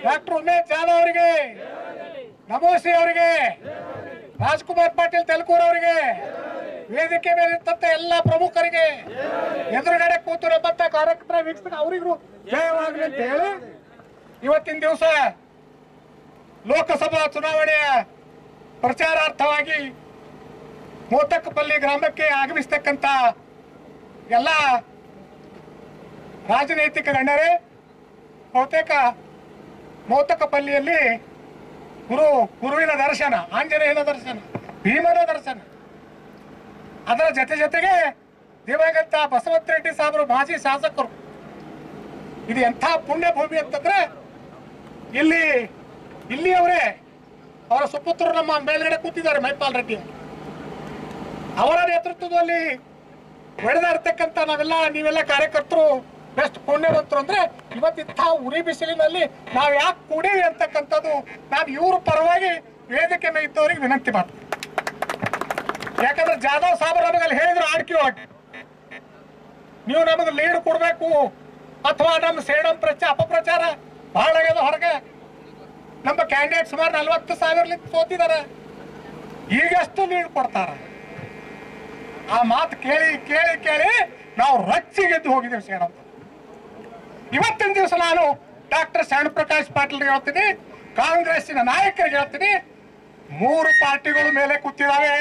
Doctor Umesh Jadhav ಅವರಿಗೆ ನಮೋಸಿ ಅವರಿಗೆ ರಾಜ್ಕುಮಾರ್ ಪಾಟೀಲ್ ತೆಲಕೂರ್ ಅವರಿಗೆ ವೇದಿಕೆ ಮೇಲೆ ಇರ್ತಂತ ಎಲ್ಲ ಪ್ರಮುಖರಿಗೆ ಎದುರುಗಡೆ ಕೂತು ನಮ್ಮಂತ ಕಾರ್ಯಕ್ರಮ ವೀಕ್ಷಕ ಅವರಿಗೂ ಜಯವಾಗಲಿ ಅಂತ ಹೇಳಿ ಇವತ್ತಿನ ದಿವಸ ಲೋಕಸಭಾ ಚುನಾವಣೆಯ ಪ್ರಚಾರಾರ್ಥವಾಗಿ ಮೋತಕಪಲ್ಲಿ ಗ್ರಾಮಕ್ಕೆ ಆಗಮಿಸ್ತಕ್ಕಂಥ ಎಲ್ಲ ರಾಜನೈತಿಕ ಗಣ್ಯರೇ ಬಹುತೇಕ ಮೋತಕಪಲ್ಲಿಯಲ್ಲಿ ಗುರು ಗುರುವಿನ ದರ್ಶನ ಆಂಜನೇಯನ ದರ್ಶನ ಭೀಮನ ದರ್ಶನ ಅದರ ಜೊತೆ ಜೊತೆಗೆ ದಿವಂಗತ ಬಸವಂತ ರೆಡ್ಡಿ ಸಾಹೇಬರು ಮಾಜಿ ಶಾಸಕರು ಇದು ಎಂಥ ಪುಣ್ಯ ಭೂಮಿ ಅಂತಂದ್ರೆ ಇಲ್ಲಿ ಇಲ್ಲಿಯವರೇ ಅವರ ಸುಪುತ್ರರು ನಮ್ಮ ಮೇಲ್ಗಡೆ ಕೂತಿದ್ದಾರೆ ಮೈಪಾಲ್ ರೆಡ್ಡಿ ಅವರು. ಅವರ ನೇತೃತ್ವದಲ್ಲಿ ಬೆಳೆದಾಡ್ತಕ್ಕಂಥ ನಾವೆಲ್ಲ ನೀವೆಲ್ಲ ಕಾರ್ಯಕರ್ತರು ಬೆಸ್ಟ್ ಪುಣ್ಯವಂತರು ಅಂದ್ರೆ ಇವತ್ತಿಂಥ ಉರಿ ಬಿಸಿಲಿನಲ್ಲಿ ನಾವು ಯಾಕೆ ಕೂಡೀವಿ ಅಂತಕ್ಕಂಥದ್ದು ನಾನು ಇವ್ರ ಪರವಾಗಿ ವೇದಿಕೆ ಮೇಲೆ ಇದ್ದವರಿಗೆ ವಿನಂತಿ ಮಾಡ್ತೀನಿ ಯಾಕಂದ್ರೆ ಜಾಧವ್ ಸಾಬರ್ ನಮಗೆ ಅಲ್ಲಿ ಹೇಳಿದ್ರು ಆಡ್ಕಿ ಒಳಗೆ ನೀವು ನಮಗೆ ಲೀಡ್ ಕೊಡಬೇಕು ಅಥವಾ ನಮ್ಮ ಸೇಡಂ ಪ್ರಚಾರ ಅಪಪ್ರಚಾರ ಬಹಳ ಆಗ್ಯದ ಹೊರಗೆ ನಮ್ಮ ಕ್ಯಾಂಡಿಡೇಟ್ ಸುಮಾರು ನಲ್ವತ್ತು ಸಾವಿರ ಸೋತಿದ್ದಾರೆ ಈಗಷ್ಟು ಲೀಡ್ ಕೊಡ್ತಾರ ಆ ಮಾತು ಕೇಳಿ ಕೇಳಿ ಕೇಳಿ ನಾವು ರಚ್ಚಿಗೆದ್ದು ಹೋಗಿದ್ದೇವೆ ಸೇಡಂ ಇವತ್ತಿನ ದಿವಸ ನಾನು ಡಾಕ್ಟರ್ ಶರಣ ಪ್ರಕಾಶ್ ಪಾಟೀಲ್ ಹೇಳ್ತೀನಿ ಕಾಂಗ್ರೆಸ್ಸಿನ ನಾಯಕರಿಗೆ ಹೇಳ್ತೀನಿ ಮೂರು ಪಾರ್ಟಿಗಳು ಮೇಲೆ ಕೂತಿದಾವೆ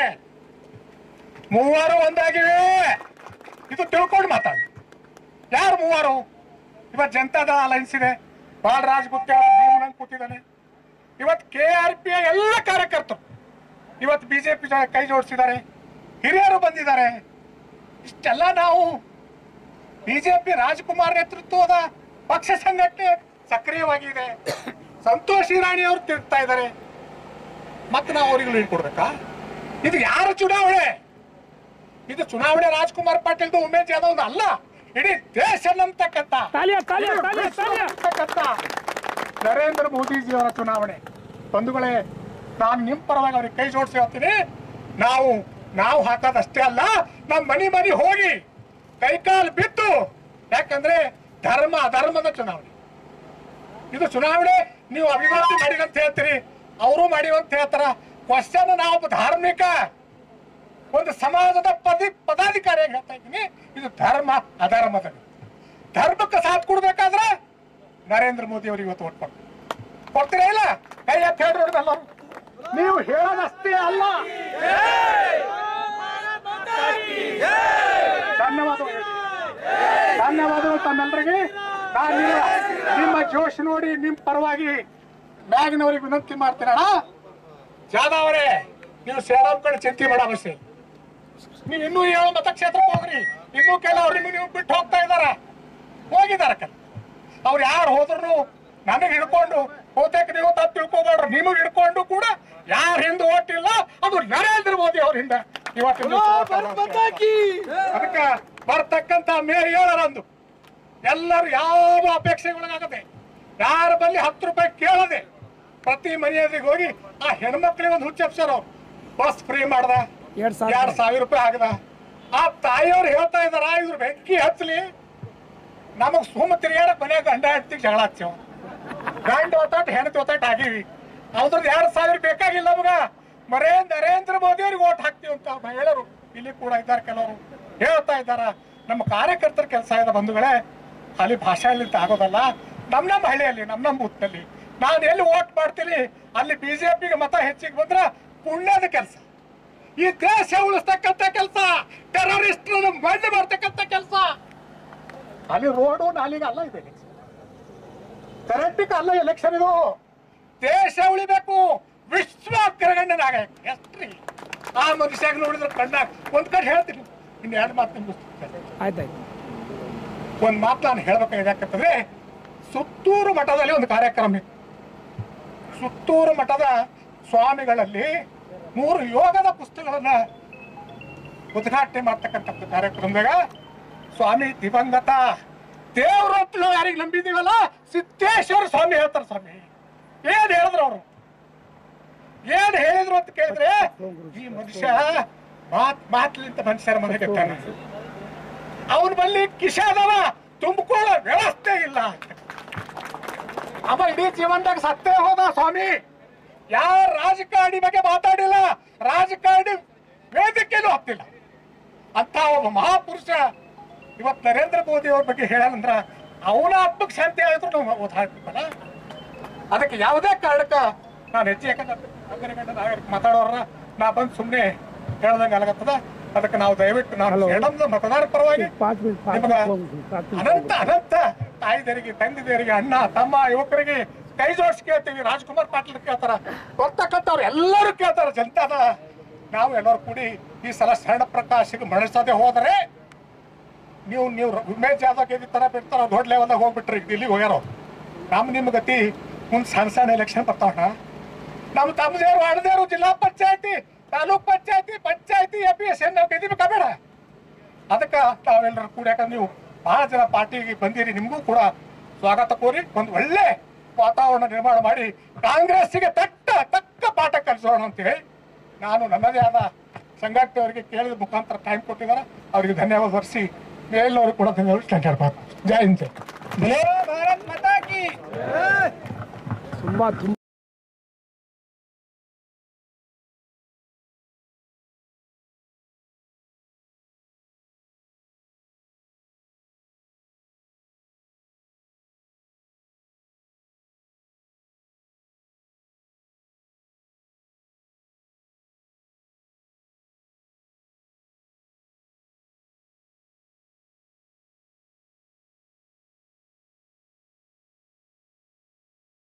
ಮೂವರು ಒಂದಾಗಿವೆ ಇದು ತಿಳ್ಕೊಂಡು ಮಾತಾಡಿ ಯಾರು ಮೂವರು ಇವತ್ತು ಜನತಾದಳ ಅಲೈನ್ಸ್ ಇದೆ ಬಾಲರಾಜ್ ಗುತ್ತೇಳ ಭೀಮನಂಗ್ ಕೂತಿದ್ದಾನೆ ಇವತ್ತು ಕೆ ಆರ್ ಪಿ ಎಲ್ಲ ಕಾರ್ಯಕರ್ತರು ಇವತ್ತು ಬಿಜೆಪಿ ಕೈ ಜೋಡಿಸಿದ್ದಾರೆ ಹಿರಿಯರು ಬಂದಿದ್ದಾರೆ ಇಷ್ಟೆಲ್ಲ ನಾವು ಬಿಜೆಪಿ ರಾಜ್ಕುಮಾರ್ ನೇತೃತ್ವದ ಪಕ್ಷ ಸಂಘಟನೆ ಸಕ್ರಿಯವಾಗಿದೆ ಸಂತೋಷ್ ಇರಾಣಿ ಅವರು ತಿರುಗ್ತಾ ಇದ್ದಾರೆ ಮತ್ತೆ ನಾವು ಅವರಿಗೆ ಲೀಡ್ ಕೊಡ್ಬೇಕಾ ಇದು ಯಾರ ಚುನಾವಣೆ ಇದು ಚುನಾವಣೆ ರಾಜ್ಕುಮಾರ್ ಪಾಟೀಲ್ದು ಉಮೇಶ್ ಯಾದವ್ ಅಲ್ಲ ಇಡೀ ದೇಶ ನಂಬತಕ್ಕಂತ ತಾಲಿಯ ತಾಲಿಯ ತಾಲಿಯ ತಾಲಿಯ ನಂಬತಕ್ಕಂತ ನರೇಂದ್ರ ಮೋದಿಜಿ ಅವರ ಚುನಾವಣೆ ಬಂಧುಗಳೇ ನಾನು ನಿಮ್ ಪರವಾಗಿ ಅವ್ರಿಗೆ ಕೈ ಜೋಡಿಸಿ ಹೇಳ್ತೀನಿ ನಾವು ನಾವು ಹಾಕೋದಷ್ಟೇ ಅಲ್ಲ ನಮ್ಮ ಮನಿ ಮನಿ ಹೋಗಿ ಕೈಕಾಲು ಬಿತ್ತು ಯಾಕಂದ್ರೆ ಧರ್ಮ ಅಧರ್ಮದ ಚುನಾವಣೆ ಇದು ಚುನಾವಣೆ ನೀವು ಅಭಿವೃದ್ಧಿ ಮಾಡಿರಿ ಅಂತ ಹೇಳ್ತೀರಿ ಅವರು ಮಾಡಿವ ಅಂತ ಹೇಳ್ತಾರ ಕ್ವಶನ್ ನಾವು ಒಬ್ಬ ಧಾರ್ಮಿಕ ಒಂದು ಸಮಾಜದ ಪದಿ ಪದಾಧಿಕಾರಿಯಾಗಿ ಹೇಳ್ತಾ ಇದ್ದೀನಿ ಇದು ಧರ್ಮ ಅಧರ್ಮದ ಧರ್ಮಕ್ಕೆ ಸಾಥ್ ಕೊಡ್ಬೇಕಾದ್ರೆ ನರೇಂದ್ರ ಮೋದಿ ಅವರಿಗೆ ಇವತ್ತು ಓಟ್ ಕೊಡ್ತೀವಿ ಕೊಡ್ತೀರಾ ಇಲ್ಲ ಕೈ ಎತ್ತಿ ಹೇಳ್ರಿ ನೋಡ್ರಿ ಎಲ್ಲರೂ ನೀವು ಹೇಳೋದಷ್ಟೇ ಅಲ್ಲ ಧನ್ಯವಾದಗಳು ಧನ್ಯವಾದಗಳು ತಮ್ಮೆಲ್ಲರಿಗೆ ನಾನು ನಿಮ್ಮ- ನಿಮ್ಮ ಜೋಶ್ ನೋಡಿ ನಿಮ್ ಪರವಾಗಿ ಮ್ಯಾಗಿನವರಿಗೆ ವಿನಂತಿ ಮಾಡ್ತೀರಣ್ಣ ಜಾದವ್ ಅವರೇ ನೀವು ಸೇಡಂ ಕಡೆ ಚಿಂತೆ ಮಾಡೋ ಅವಶ್ಯ ಇಲ್ಲ. ನೀವು ಇನ್ನೂ ಏಳು ಮತಕ್ಷೇತ್ರಕ್ಕೆ ಹೋಗ್ರಿ ಇನ್ನೂ ಕೆಲವರು ನಿಮಗೆ ನೀವು ಬಿಟ್ಟು ಹೋಗ್ತಾ ಇದಾರ ಹೋಗಿದಾರ ಕೆಲ ಅವ್ರು ಯಾರು ಹೋದ್ರು ನನಗೆ ಹಿಡ್ಕೊಂಡು ಬಹುತೇಕ ನೀವು ತಪ್ಪು ತಿಳ್ಕೊಬೇಡ್ರಿ ನಿಮಗೆ ಹಿಡ್ಕೊಂಡು ಕೂಡ ಯಾರ ಹಿಂದೆ ಓಟಿಲ್ಲ ಅದು ನರೇಂದ್ರ ಮೋದಿ ಅವ್ರ ಹಿಂದೆ ಇವತ್ತಿನ ದಿವ್ಸ vote ಅದ. ಅದಕ್ಕೆ ಬರ್ತಕ್ಕಂತ ಮೇ ಏಳರಂದು ಎಲ್ಲರೂ ಯಾವ ಅಪೇಕ್ಷೆಗೊಳಗಾಗದೆ ಯಾರ ಬಲ್ಲಿ ಹತ್ತು ರೂಪಾಯಿ ಕೇಳದೆ ಪ್ರತಿ ಮನೆಯಲ್ಲಿಗೆ ಹೋಗಿ ಆ ಹೆಣ್ಮಕ್ಳಿಗೆ ಒಂದು ಹುಚ್ಚಪ್ಸರ್ ಅವ್ರು ಬಸ್ ಫ್ರೀ ಮಾಡ್ದ ಎರಡ್ ಸಾವಿರ ಎರಡ್ ಸಾವಿರ ರೂಪಾಯಿ ಆಗದ ಆ ತಾಯಿಯವ್ರು ಹೇಳ್ತಾ ಇದಾರ ಇದ್ರ ಬೆಂಕಿ ಹಚ್ಚಲಿ ನಮಗ್ ಸುಮ್ಮ ತಿರುಗಾಡಕ್ ಮನ್ಯಾಗ ಗಂಡ ಹೆಂಡತಿ ಜಗಳ ಹಚ್ಚವ ಗಂಡ ಒತ್ತಾಟ ಹೆಣ್ತಿ ಒತ್ತಾಟ ಆಗೀವಿ ಅವ್ರದ್ದು ಎರಡ್ ಸಾವಿರ ಬೇಕಾಗಿಲ್ಲ ನಮಗ ಮರೇ ನರೇಂದ್ರ ಮೋದಿ ಅವ್ರಿಗೆ ಓಟ್ ಹಾಕ್ತೀವಿ ಅಂತ ಮಹಿಳೆಯರು ಇಲ್ಲಿ ಕೂಡ ಇದ್ದಾರೆ ಕೆಲವರು ಹೇಳ್ತಾ ಇದ್ದಾರ ನಮ್ಮ ಕಾರ್ಯಕರ್ತರ ಕೆಲಸ ಇದೆ ಬಂಧುಗಳೇ ಅಲ್ಲಿ ಭಾಷೆಯಲ್ಲಿ ಆಗೋದಲ್ಲ ನಮ್ ನಮ್ಮ ಹಳ್ಳಿಯಲ್ಲಿ ನಮ್ ನಮ್ಮ ಬೂತ್ನಲ್ಲಿ ನಾನು ಎಲ್ಲಿ ಓಟ್ ಮಾಡ್ತೀನಿ ಅಲ್ಲಿ ಬಿಜೆಪಿಗೆ ಮತ ಹೆಚ್ಚಿಗೆ ಬಂದ್ರ ಪುಣ್ಯದ ಕೆಲಸ ಈ ದೇಶ ಉಳಿಸ್ತಕ್ಕಂಥ ಕೆಲಸ ಟೆರರಿಸ್ಟ್ ಮಣ್ಣು ಮಾಡ್ತಕ್ಕಂಥ ಕೆಲಸ ಅಲ್ಲಿ ರೋಡು ನಾಲಿಗೆ ಅಲ್ಲ ಇದೆ ಕರೆಂಟಿಗೆ ಅಲ್ಲ ಎಲೆಕ್ಷನ್ ಇದು ದೇಶ ಉಳಿಬೇಕು ವಿಶ್ವ ಅಗ್ರಗಣ್ಯನಾಗ ಎಷ್ಟ್ರಿ ಆ ಮನುಷ್ಯಾಗ ನೋಡಿದ್ರೆ ಕಣ್ಣಾಗ ಒಂದ್ ಕಡೆ ಹೇಳ್ತೀನಿ ಇನ್ನು ಎರಡು ಮಾತು ನಿಮ್ಗೆ ಆಯ್ತಾಯ್ತು ಒಂದ್ ಮಾತು ನಾನು ಹೇಳ್ಬೇಕಾಗಿದೆ ಯಾಕಂತಂದ್ರೆ ಸುತ್ತೂರು ಮಠದಲ್ಲಿ ಒಂದು ಕಾರ್ಯಕ್ರಮ ಇತ್ತು ಸುತ್ತೂರು ಮಠದ ಸ್ವಾಮಿಗಳಲ್ಲಿ ಮೂರು ಯೋಗದ ಪುಸ್ತಕಗಳನ್ನ ಉದ್ಘಾಟನೆ ಮಾಡ್ತಕ್ಕಂಥ ಕಾರ್ಯಕ್ರಮದಾಗ ಸ್ವಾಮಿ ದಿವಂಗತ ದೇವ್ರು ಅಂತ ನಾವು ಯಾರಿಗೆ ನಂಬಿದೀವಲ್ಲ ಸಿದ್ದೇಶ್ವರ ಸ್ವಾಮಿ ಹೇಳ್ತಾರೆ ಸ್ವಾಮಿ ಏನ್ ಹೇಳಿದ್ರು ಅವರು ಏನ್ ಹೇಳಿದ್ರು ಅಂತ ಕೇಳಿದ್ರೆ ಈ ಮನುಷ್ಯ ಮಾತ್ ಮಾತ್ಲಿಂತ ಮನುಷ್ಯರ ಮನೆಗೆ ಅವನ ಬಲ್ಲಿ ಕಿಶಾದವ ತುಂಬಿಕೊಳ್ಳೋ ವ್ಯವಸ್ಥೆ ಇಲ್ಲ ಅವ ಇಡೀ ಜೀವನದಾಗ ಸತ್ತೇ ಹೋದ ಸ್ವಾಮಿ ಯಾರ ರಾಜಕಾರಣಿ ಬಗ್ಗೆ ಮಾತಾಡಿಲ್ಲ ರಾಜಕಾರಣಿ ವೇದಿಕೆಯಲ್ಲೂ ಹತ್ತಿಲ್ಲ ಅಂತ ಒಬ್ಬ ಮಹಾಪುರುಷ ಇವತ್ತು ನರೇಂದ್ರ ಮೋದಿ ಅವ್ರ ಬಗ್ಗೆ ಹೇಳಂದ್ರ ಅವನ ಆತ್ಮಕ್ಕೆ ಶಾಂತಿ ಆಯ್ತು ನಾವು ಓದಾಡ್ತೀವಲ್ಲ ಅದಕ್ಕೆ ಯಾವುದೇ ಕಾರಣಕ್ಕ ನಾನು ಹೆಚ್ಚಿಗೆ ಮಾತಾಡೋರ ನಾ ಬಂದು ಸುಮ್ಮನೆ ಹೇಳ್ದಂಗೆ ಆಗತ್ತದ ಅದಕ್ಕೆ ನಾವು ದಯವಿಟ್ಟು ನಾನು Hello. ಹೇಳಂದ ಮತದಾರ ಪರವಾಗಿ पाच मिनिट पाच ನಿಮಗ मिनिट पाच मिनिट ಅನಂತ ಅನಂತ ತಾಯಿದರಿಗೆ ತಂದಿದರಿಗೆ ಅಣ್ಣ ತಮ್ಮ ಯುವಕರಿಗೆ ಕೈ ಜೋಡಿಸಿ ಕೇಳ್ತೀವಿ ರಾಜ್ಕುಮಾರ್ ಪಾಟೀಲ್ ಕೇಳ್ತಾರ ಬರ್ತಕ್ಕಂಥವ್ರು ಎಲ್ಲರೂ ಕೇಳ್ತಾರ ಜನತಾದ ನಾವು ಎಲ್ಲರೂ ಕೂಡಿ ಈ ಸಲ ಶರಣ ಪ್ರಕಾಶಿಗೆ ಮಣಿಸದೆ ಹೋದರೆ ನೀವು ನೀವು ಉಮೇಶ್ ಜಾಧವ್ ಗೆದ್ದಿ ತರ ಬಿಡ್ತಾರ ದೊಡ್ಡ ಲೆವೆಲ್ದಾಗ ಹೋಗ್ಬಿಟ್ರಿ ಈಗ ದಿಲ್ಲಿಗೆ ಹೋಗ್ಯಾರ ಅವ್ರು. ನಮ್ಮ ನಿಮ್ಮ ಗತಿ ಮುಂದೆ ಸಣ್ಣ ಸಣ್ಣ ಎಲೆಕ್ಷನ್ ಬರ್ತಾವಣ್ಣ ನಮ್ಮ ತಮ್ಮದೇರು ಅಡದೇರು ಜಿಲ್ಲಾ ಪಂಚಾಯತಿ ತಾಲೂಕ್ ಪಂಚಾಯತಿ ಪಂಚಾಯತಿ ಎ ಪಿ ಎಸ್ ಏನ್ ನಾವು ಗೆದ್ದಿಬೇಕಾ ಬೇಡ ಅದಕ್ಕೆ ತಾವೆಲ್ಲರೂ ಕೂಡ ಯಾಕಂದ್ರೆ ನೀವು ಬಹಳ ಜನ ಪಾರ್ಟಿಗೆ ಬಂದಿರಿ ನಿಮಗೂ ಕೂಡ ಸ್ವಾಗತ ಕೋರಿ ಒಂದು ಒಳ್ಳೆ ವಾತಾವರಣ ನಿರ್ಮಾಣ ಮಾಡಿ ಕಾಂಗ್ರೆಸ್ಸಿಗೆ ತಕ್ಕ ತಕ್ಕ ಪಾಠ ಕಲಿಸೋಣ ಅಂತೇಳಿ ನಾನು ನನ್ನದೇ ಆದ ಸಂಘಟನೆಯವರಿಗೆ ಕೇಳಿದ ಮುಖಾಂತರ ಟೈಮ್ ಕೊಟ್ಟಿದ್ದಾರೆ ಅವರಿಗೆ ಧನ್ಯವಾದ ಬರ್ಸಿ ಮೇಲವರು ಕೂಡ ಧನ್ಯವಾದ ಹೇಳ್ಬೇಕು ಜೈ ಹಿಂದ್ ಜೈ. ತುಂಬಾ ತುಂಬಾ